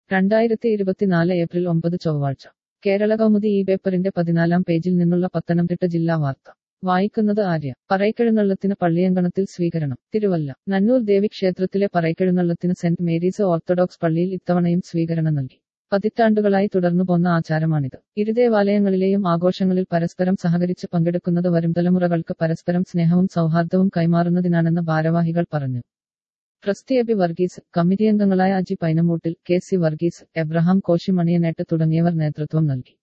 രണ്ടായിരത്തി ഇരുപത്തിനാല് ഏപ്രിൽ ഒമ്പത് ചൊവ്വാഴ്ച കേരള കൗമുദി ഈ പേപ്പറിന്റെ പതിനാലാം പേജിൽ നിന്നുള്ള പത്തനംതിട്ട ജില്ലാ വാർത്ത വായിക്കുന്നത് ആര്യ പറയ്ക്കെഴുന്നള്ളത്തിന് പള്ളിയങ്കണത്തിൽ സ്വീകരണം തിരുവല്ല നന്നൂർ ദേവി ക്ഷേത്രത്തിലെ പറയ്ക്കെഴുന്നള്ളത്തിന് സെന്റ് മേരീസ് ഓർത്തഡോക്സ് പള്ളിയിൽ ഇത്തവണയും സ്വീകരണം നൽകി പതിറ്റാണ്ടുകളായി തുടർന്നു പോന്ന ആചാരമാണിത് ഇരു ദേവാലയങ്ങളിലെയും ആഘോഷങ്ങളിൽ പരസ്പരം സഹകരിച്ച് പങ്കെടുക്കുന്നത് വരും തലമുറകൾക്ക് പരസ്പരം സ്നേഹവും സൗഹാർദ്ദവും കൈമാറുന്നതിനാണെന്ന് ഭാരവാഹികൾ പറഞ്ഞു ട്രസ്റ്റി എബി വർഗീസ് കമ്മിറ്റി അംഗങ്ങളായ അജി പൈനമൂട്ടിൽ K C Varghese Abraham Koshimaniyanettu തുടങ്ങിയവർ നേതൃത്വം നൽകി